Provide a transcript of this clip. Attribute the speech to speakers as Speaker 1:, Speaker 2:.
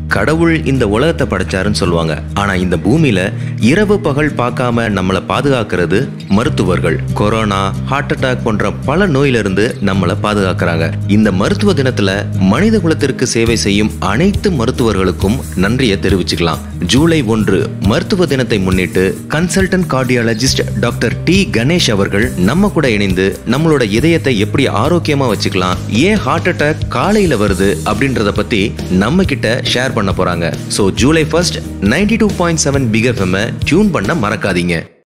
Speaker 1: கடவுள் இந்த உலகத்தை படைச்சாருன்னு சொல்லுவாங்க ஆனா இந்த பூமியில இரவு பகல் பார்க்காம நம்மளை பாதுகாக்கிறது மருத்துவர்கள் கொரோனா ஹார்ட் அட்டாக் போன்ற பல நோயிலிருந்து நம்மளை பாதுகாக்கிறாங்க இந்த மருத்துவ தினத்துல மனித குலத்திற்கு சேவை செய்யும் அனைத்து மருத்துவர்களுக்கும் நன்றியை தெரிவிச்சுக்கலாம் ஜூலை ஒன்று மருத்துவ தினத்தை முன்னிட்டு consultant cardiologist doctor D Ganesh அவர்கள் நம்ம கூட இணைந்து நம்மளோட இதயத்தை எப்படி ஆரோக்கியமா வச்சுக்கலாம் ஏன் ஹார்ட் அட்டாக் காலையில வருது அப்படின்றத பத்தி நம்ம கிட்ட ஷேர் பண்ண போறாங்க so July first ninety two point seven Big FM tune பண்ண மறக்காதீங்க